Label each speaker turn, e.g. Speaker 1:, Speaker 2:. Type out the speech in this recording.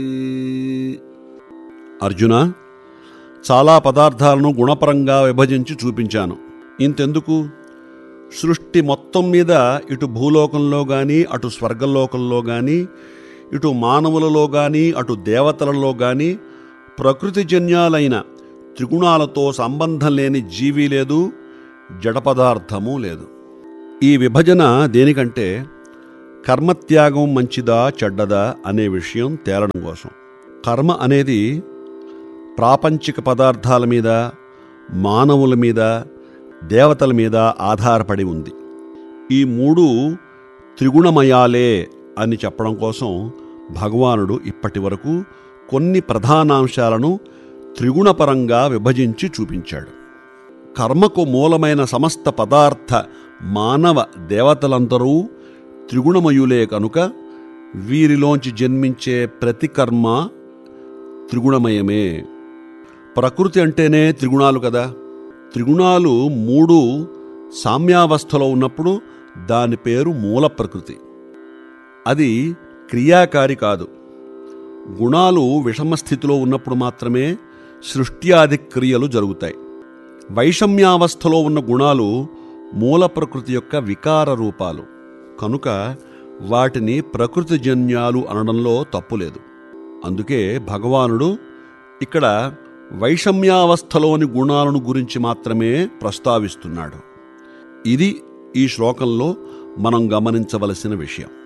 Speaker 1: అర్జున చాలా పదార్థాలను గుణపరంగా విభజించి చూపించాను ఇంతెందుకు సృష్టి మొత్తం మీద ఇటు భూలోకంలో కానీ అటు స్వర్గలోకంలో కానీ ఇటు మానవులలో కానీ అటు దేవతలలో కానీ ప్రకృతిజన్యాలైన త్రిగుణాలతో సంబంధం లేని జీవి లేదు జడ పదార్థము లేదు ఈ విభజన దేనికంటే కర్మత్యాగం మంచిదా చెడ్డదా అనే విషయం తేలడం కోసం కర్మ అనేది ప్రాపంచిక పదార్థాల మీద మానవుల మీద దేవతల మీద ఆధారపడి ఉంది ఈ మూడు త్రిగుణమయాలే అని చెప్పడం కోసం భగవానుడు ఇప్పటి వరకు కొన్ని ప్రధానాంశాలను త్రిగుణపరంగా విభజించి చూపించాడు కర్మకు మూలమైన సమస్త పదార్థ మానవ దేవతలందరూ త్రిగుణమయులే కనుక వీరిలోంచి జన్మించే ప్రతి కర్మ త్రిగుణమయమే ప్రకృతి అంటేనే త్రిగుణాలు కదా త్రిగుణాలు మూడు సామ్యావస్థలో ఉన్నప్పుడు దాని పేరు మూల ప్రకృతి అది క్రియాకారి కాదు గుణాలు విషమ స్థితిలో ఉన్నప్పుడు మాత్రమే సృష్ట్యాది క్రియలు జరుగుతాయి వైషమ్యావస్థలో ఉన్న గుణాలు మూల ప్రకృతి యొక్క వికార రూపాలు కనుక వాటిని ప్రకృతిజన్యాలు అనడంలో తప్పులేదు అందుకే భగవానుడు ఇక్కడ వైషమ్యావస్థలోని గుణాలను గురించి మాత్రమే ప్రస్తావిస్తున్నాడు ఇది ఈ శ్లోకంలో మనం గమనించవలసిన విషయం